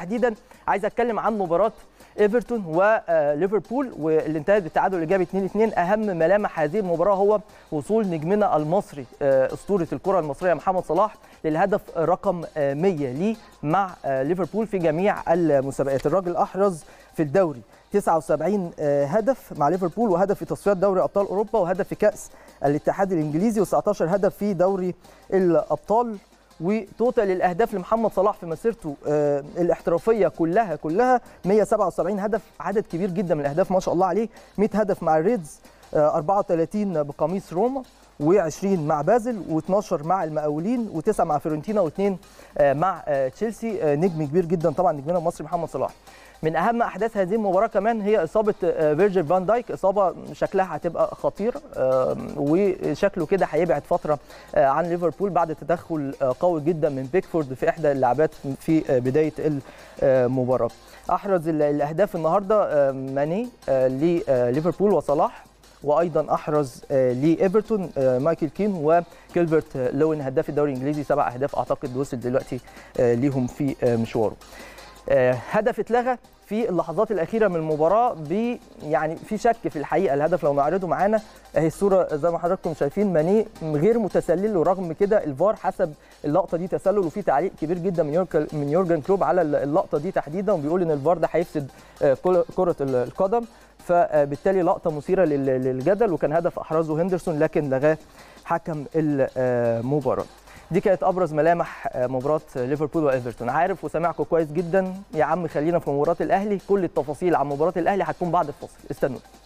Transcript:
تحديدا عايز اتكلم عن مباراه ايفرتون وليفربول واللي انتهت بالتعادل الايجابي 2-2 اهم ملامح هذه المباراه هو وصول نجمنا المصري اسطوره الكره المصريه محمد صلاح للهدف رقم 100 ليه مع ليفربول في جميع المسابقات الراجل احرز في الدوري 79 هدف مع ليفربول وهدف في تصفيات دوري ابطال اوروبا وهدف في كاس الاتحاد الانجليزي و19 هدف في دوري الابطال وتوتال الاهداف لمحمد صلاح في مسيرته الاحترافيه كلها كلها 177 هدف عدد كبير جدا من الاهداف ما شاء الله عليه 100 هدف مع الريدز 34 بقميص روما و20 مع بازل و12 مع المقاولين و9 مع فيورنتينا و2 مع تشيلسي نجم كبير جدا طبعا نجمنا المصري محمد صلاح من اهم احداث هذه المباراه كمان هي اصابه فيرجيل فان دايك اصابه شكلها هتبقى خطيره وشكله كده هيبعد فتره عن ليفربول بعد تدخل قوي جدا من بيكفورد في احدى اللعبات في بدايه المباراه احرز الاهداف النهارده ماني لليفربول وصلاح وايضا احرز لايفرتون مايكل كين وكيلبرت لوين هداف الدوري الانجليزي سبع اهداف اعتقد وصل دلوقتي ليهم في مشواره هدف اتلغى في اللحظات الاخيره من المباراه ب يعني في شك في الحقيقه الهدف لو نعرضه معانا اهي الصوره زي ما حضراتكم شايفين ماني غير متسلل ورغم كده الفار حسب اللقطه دي تسلل وفي تعليق كبير جدا من يورجن من يورجن كلوب على اللقطه دي تحديدا وبيقول ان الفار ده هيفسد كره القدم فبالتالي لقطه مثيره للجدل وكان هدف احرزه هندرسون لكن لغاه حكم المباراه دي كانت ابرز ملامح مباراه ليفربول وايفرتون عارف وسامعكم كويس جدا يا عم خلينا في مباراه الاهلي كل التفاصيل عن مباراه الاهلي هتكون بعد الفاصل استنوا